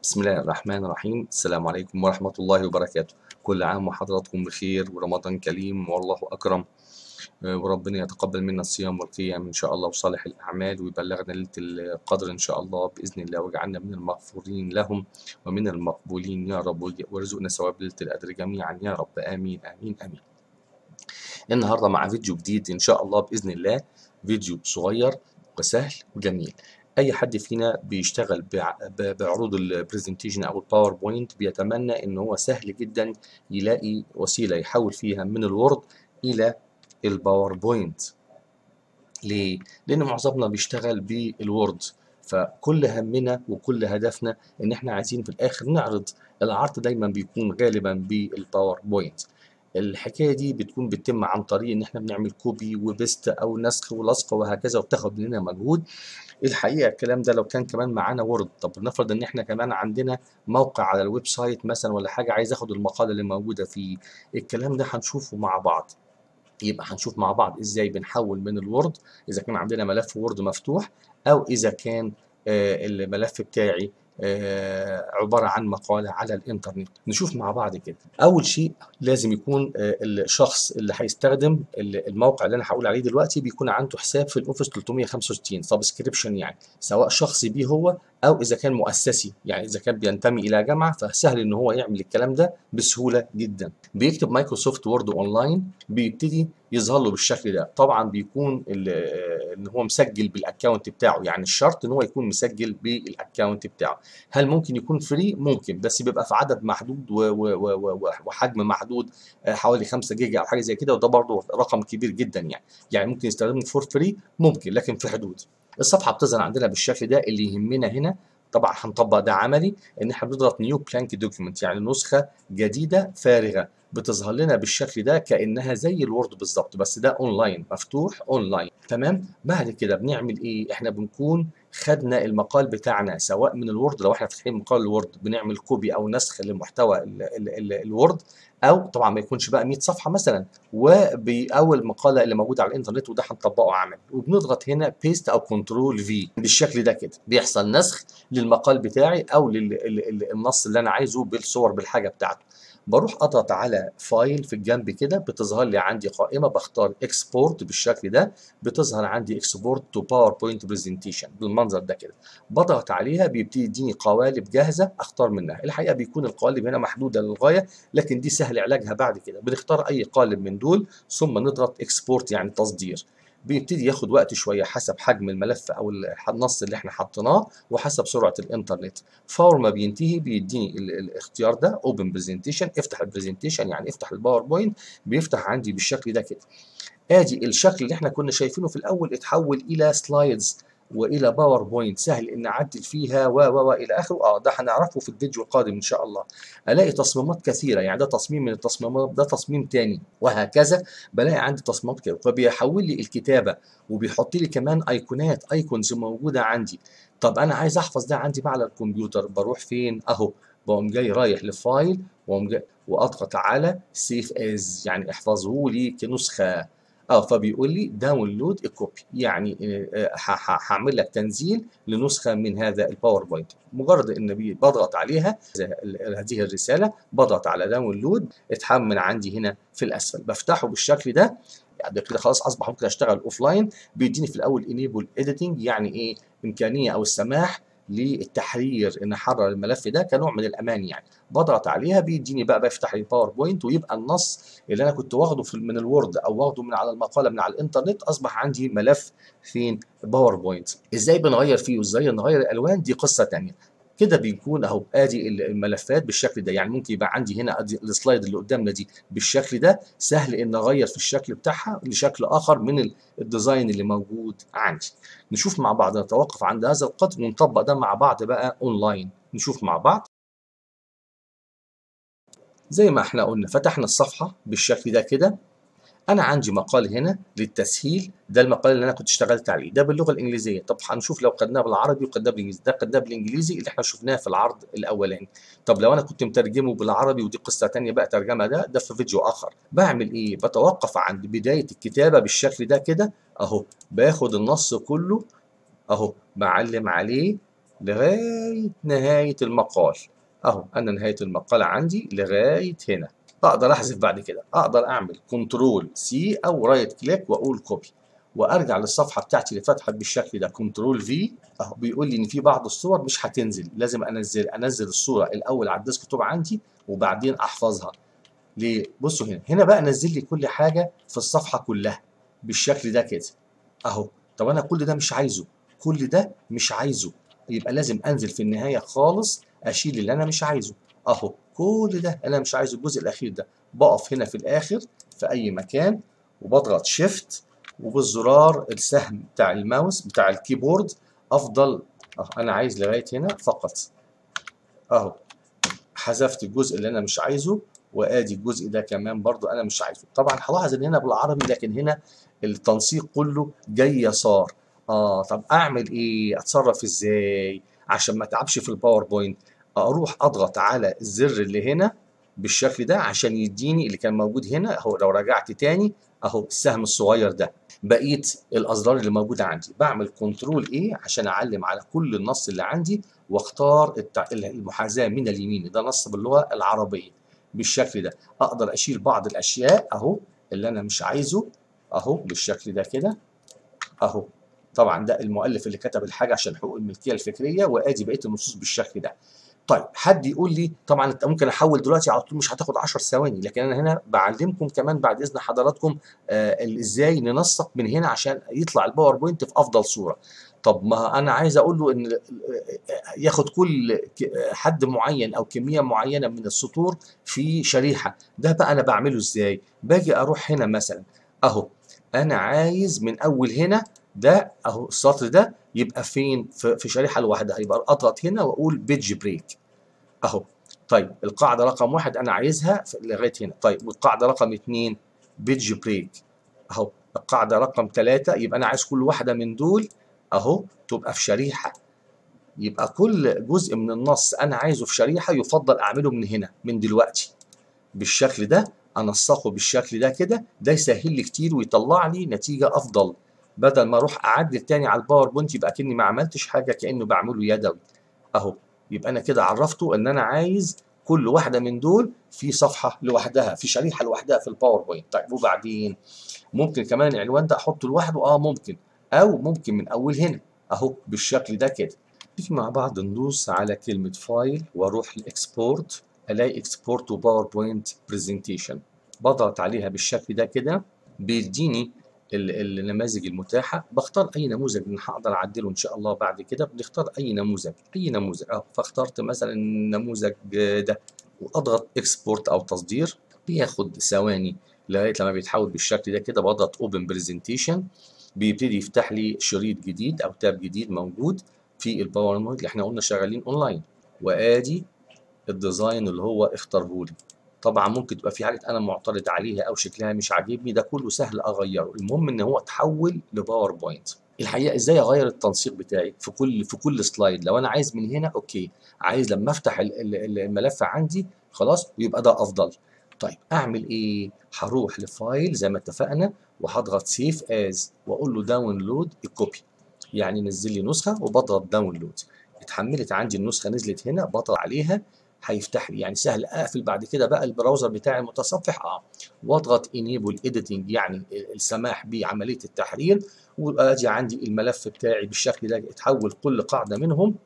بسم الله الرحمن الرحيم السلام عليكم ورحمة الله وبركاته كل عام وحضراتكم بخير ورمضان كريم والله أكرم آه، وربنا يتقبل منا الصيام والقيام إن شاء الله وصالح الأعمال ويبلغنا ليلة القدر إن شاء الله بإذن الله ويجعلنا من المغفورين لهم ومن المقبولين يا رب ويرزقنا ثواب ليلة القدر جميعا يا رب آمين آمين آمين النهاردة مع فيديو جديد إن شاء الله بإذن الله فيديو صغير وسهل وجميل اي حد فينا بيشتغل بع- ب- بعروض البرزنتيشن او الباوربوينت بيتمنى ان هو سهل جدا يلاقي وسيله يحول فيها من الوورد الى الباوربوينت ليه لان معظمنا بيشتغل بالوورد فكل همنا وكل هدفنا ان احنا عايزين في الاخر نعرض العرض دايما بيكون غالبا بالباوربوينت الحكايه دي بتكون بتتم عن طريق ان احنا بنعمل كوبي وبيست او نسخ ولصق وهكذا وبتاخد مننا مجهود الحقيقه الكلام ده لو كان كمان معانا وورد طب نفرض ان احنا كمان عندنا موقع على الويب سايت مثلا ولا حاجه عايز اخد المقاله اللي موجوده فيه الكلام ده هنشوفه مع بعض يبقى هنشوف مع بعض ازاي بنحول من الوورد اذا كان عندنا ملف وورد مفتوح او اذا كان آه، الملف بتاعي آه، عبارة عن مقالة على الإنترنت نشوف مع بعض كده أول شيء لازم يكون آه، الشخص اللي هيستخدم ال- الموقع اللي أنا هقول عليه دلوقتي بيكون عنده حساب في الأوفيس 365 سبسكريبشن يعني سواء شخصي بيه هو أو إذا كان مؤسسي يعني إذا كان بينتمي إلى جامعة فسهل إن هو يعمل الكلام ده بسهولة جدا بيكتب مايكروسوفت وورد أونلاين بيبتدي يظهر له بالشكل ده طبعا بيكون ال- آه، ان هو مسجل بالاكونت بتاعه يعني الشرط ان هو يكون مسجل بالاكونت بتاعه هل ممكن يكون فري ممكن بس بيبقى في عدد محدود و- و- و- و- وحجم محدود آه، حوالي 5 جيجا او حاجه زي كده وده برضه رقم كبير جدا يعني يعني ممكن يستخدمه فور فري ممكن لكن في حدود الصفحه بتظهر عندنا بالشكل ده اللي يهمنا هنا طبعا هنطبق ده عملي ان احنا بنضغط نيو بلانك دوكيمنت يعني نسخه جديده فارغه بتظهر لنا بالشكل ده كانها زي الوورد بالظبط بس ده اونلاين مفتوح اونلاين تمام بعد كده بنعمل ايه احنا بنكون خدنا المقال بتاعنا سواء من الوورد لو احنا فاتحين مقال الوورد بنعمل كوبي او نسخ لمحتوى ال- ال- ال- الوورد او طبعا ما يكونش بقى 100 صفحه مثلا وباول مقاله اللي موجوده على الانترنت وده هنطبقه عملي وبنضغط هنا بيست او كنترول في بالشكل ده كده بيحصل نسخ للمقال بتاعي او للنص اللي انا عايزه بالصور بالحاجه بتاعته بروح اضغط على فايل في الجنب كده بتظهر لي عندي قائمه بختار اكسبورت بالشكل ده بتظهر عندي اكسبورت تو باوربوينت برزنتيشن بالمنظر ده كده بضغط عليها بيبتدي يديني قوالب جاهزه اختار منها الحقيقه بيكون القوالب هنا محدوده للغايه لكن دي سهل علاجها بعد كده بنختار اي قالب من دول ثم نضغط اكسبورت يعني تصدير بيبتدي ياخد وقت شويه حسب حجم الملف او النص اللي احنا حطيناه وحسب سرعه الانترنت فور ما بينتهي بيديني ال- الاختيار ده اوبن برزنتيشن افتح البرزنتيشن يعني افتح الباوربوينت بيفتح عندي بالشكل ده كده ادي الشكل اللي احنا كنا شايفينه في الاول اتحول الى سلايدز والى باوربوينت سهل ان اعدل فيها و و و الى اخره اه ده هنعرفه في الفيديو القادم ان شاء الله الاقي تصميمات كثيره يعني ده تصميم من التصميمات ده تصميم تاني وهكذا بلاقي عندي تصميمات كده فبيحول لي الكتابه وبيحط لي كمان ايقونات ايكونز موجوده عندي طب انا عايز احفظ ده عندي بقى على الكمبيوتر بروح فين اهو بقوم جاي رايح لفايل واقوم جاي واضغط على سيف از يعني احفظه لي كنسخه اه فبيقول لي داونلود الكوبي يعني آه، آه، ه- ه- هعمل لك تنزيل لنسخه من هذا الباوربوينت مجرد ان بي- بضغط عليها ال- هذه الرساله بضغط على داونلود اتحمل عندي هنا في الاسفل بفتحه بالشكل ده يعني كده خلاص اصبح ممكن اشتغل اوف لاين بيديني في الاول انيبل اديتنج يعني ايه امكانيه او السماح للتحرير ان احرر الملف ده كنوع من الامان يعني بضغط عليها بيديني بقى بفتح لي باوربوينت ويبقى النص اللي انا كنت واخده في من الوورد او واخده من على المقاله من على الانترنت اصبح عندي ملف فين باوربوينت ازاي بنغير فيه وازاي نغير الالوان دي قصه تانية كده بيكون اهو ادي ال- الملفات بالشكل ده يعني ممكن يبقى عندي هنا أدي السلايد اللي قدامنا دي بالشكل ده سهل ان اغير في الشكل بتاعها لشكل اخر من ال- الديزاين اللي موجود عندي نشوف مع بعض نتوقف عند هذا القدر ونطبق ده مع بعض بقى اونلاين نشوف مع بعض زي ما احنا قلنا فتحنا الصفحه بالشكل ده كده انا عندي مقال هنا للتسهيل ده المقال اللي انا كنت اشتغلت عليه ده باللغه الانجليزيه طب هنشوف لو خدناه بالعربي وخدناه بالانجليزي ده خدناه بالانجليزي اللي احنا شفناه في العرض الاولاني طب لو انا كنت مترجمه بالعربي ودي قصه تانية بقى ترجمه ده ده في فيديو اخر بعمل ايه بتوقف عند بدايه الكتابه بالشكل ده كده اهو باخد النص كله اهو بعلم عليه لغاية نهاية المقال اهو انا نهاية المقال عندي لغاية هنا اقدر احذف بعد كده اقدر اعمل كنترول سي او رايت كليك واقول كوبي وارجع للصفحه بتاعتي اللي فتحت بالشكل ده كنترول في اهو بيقول لي ان في بعض الصور مش هتنزل لازم انزل انزل الصوره الاول على الديسك توب عندي وبعدين احفظها ليه بصوا هنا هنا بقى نزل لي كل حاجه في الصفحه كلها بالشكل ده كده اهو طب انا كل ده مش عايزه كل ده مش عايزه يبقى لازم انزل في النهايه خالص اشيل اللي انا مش عايزه اهو كل ده انا مش عايزه الجزء الاخير ده بقف هنا في الاخر في اي مكان وبضغط شيفت وبالزرار السهم بتاع الماوس بتاع الكيبورد افضل أه انا عايز لغايه هنا فقط اهو حذفت الجزء اللي انا مش عايزه وادي الجزء ده كمان برضو انا مش عايزه طبعا هلاحظ ان هنا بالعربي لكن هنا التنسيق كله جاي يسار اه طب اعمل ايه اتصرف ازاي عشان ما اتعبش في الباوربوينت اروح اضغط على الزر اللي هنا بالشكل ده عشان يديني اللي كان موجود هنا اهو لو رجعت تاني اهو السهم الصغير ده بقيه الازرار اللي موجوده عندي بعمل كنترول ايه عشان اعلم على كل النص اللي عندي واختار التع... المحاذاه من اليمين ده نص باللغه العربيه بالشكل ده اقدر اشيل بعض الاشياء اهو اللي انا مش عايزه اهو بالشكل ده كده اهو طبعا ده المؤلف اللي كتب الحاجه عشان حقوق الملكيه الفكريه وادي بقيه النصوص بالشكل ده طيب حد يقول لي طبعا انت ممكن احول دلوقتي على طول مش هتاخد 10 ثواني لكن انا هنا بعلمكم كمان بعد اذن حضراتكم آه ازاي ننسق من هنا عشان يطلع الباوربوينت في افضل صوره طب ما انا عايز اقول له ان ياخد كل حد معين او كميه معينه من السطور في شريحه ده بقى انا بعمله ازاي باجي اروح هنا مثلا اهو انا عايز من اول هنا ده اهو السطر ده يبقى فين في شريحه لوحدها يبقى اضغط هنا واقول بيج بريك اهو طيب القاعده رقم واحد انا عايزها لغايه هنا طيب والقاعده رقم اثنين بيج بريك اهو القاعده رقم ثلاثه يبقى انا عايز كل واحده من دول اهو تبقى في شريحه يبقى كل جزء من النص انا عايزه في شريحه يفضل اعمله من هنا من دلوقتي بالشكل ده انسقه بالشكل ده كده ده يسهل لي كتير ويطلع لي نتيجه افضل بدل ما اروح اعدل تاني على الباوربوينت يبقى كاني ما عملتش حاجه كانه بعمله يدوي اهو يبقى انا كده عرفته ان انا عايز كل واحده من دول في صفحه لوحدها في شريحه لوحدها في الباوربوينت طيب وبعدين ممكن كمان العنوان ده احطه لوحده اه ممكن او ممكن من اول هنا اهو بالشكل ده كده نيجي مع بعض ندوس على كلمه فايل واروح لاكسبورت الاقي اكسبورت وباوربوينت برزنتيشن بضغط عليها بالشكل ده كده بيديني النماذج المتاحه بختار اي نموذج اللي هقدر اعدله ان شاء الله بعد كده بنختار اي نموذج اي نموذج اه فاخترت مثلا النموذج ده واضغط اكسبورت او تصدير بياخد ثواني لغايه لما بيتحول بالشكل ده كده بضغط اوبن برزنتيشن بيبتدي يفتح لي شريط جديد او تاب جديد موجود في الباوربوينت اللي احنا قلنا شغالين اونلاين وادي الديزاين اللي هو اختاره لي طبعا ممكن تبقى في حاجه انا معترض عليها او شكلها مش عاجبني ده كله سهل اغيره المهم ان هو اتحول لباوربوينت الحقيقه ازاي اغير التنسيق بتاعي في كل في كل سلايد لو انا عايز من هنا اوكي عايز لما افتح الملف عندي خلاص يبقى ده افضل طيب اعمل ايه هروح لفايل زي ما اتفقنا وهضغط سيف از واقول له داونلود الكوبي يعني نزل لي نسخه وبضغط داونلود اتحملت عندي النسخه نزلت هنا بضغط عليها هيفتح لي يعني سهل اقفل بعد كده بقى البراوزر بتاعي المتصفح اه واضغط انيبل اديتنج يعني السماح بعمليه التحرير واجي عندي الملف بتاعي بالشكل ده اتحول كل قاعده منهم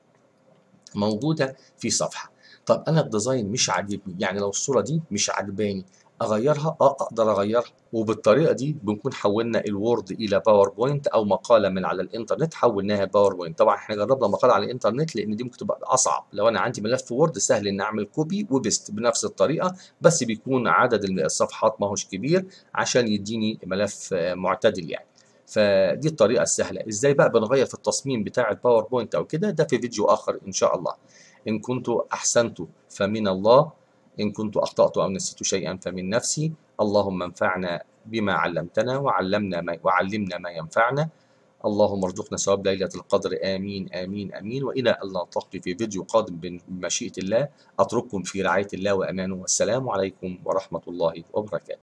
موجوده في صفحه طب انا الديزاين مش عاجبني يعني لو الصوره دي مش عاجباني اغيرها اه اقدر اغيرها وبالطريقه دي بنكون حولنا الوورد الى باوربوينت او مقاله من على الانترنت حولناها باوربوينت طبعا احنا جربنا مقاله على الانترنت لان دي ممكن تبقى اصعب لو انا عندي ملف وورد سهل ان اعمل كوبي وبيست بنفس الطريقه بس بيكون عدد الصفحات ما هوش كبير عشان يديني ملف معتدل يعني فدي الطريقه السهله ازاي بقى بنغير في التصميم بتاع الباوربوينت او كده ده في فيديو اخر ان شاء الله ان كنت احسنت فمن الله إن كنت أخطأت أو نسيت شيئا فمن نفسي اللهم انفعنا بما علمتنا وعلمنا ما وعلمنا ما ينفعنا اللهم ارزقنا ثواب ليلة القدر آمين آمين آمين وإلى أن نلتقي في فيديو قادم بمشيئة الله أترككم في رعاية الله وأمانه والسلام عليكم ورحمة الله وبركاته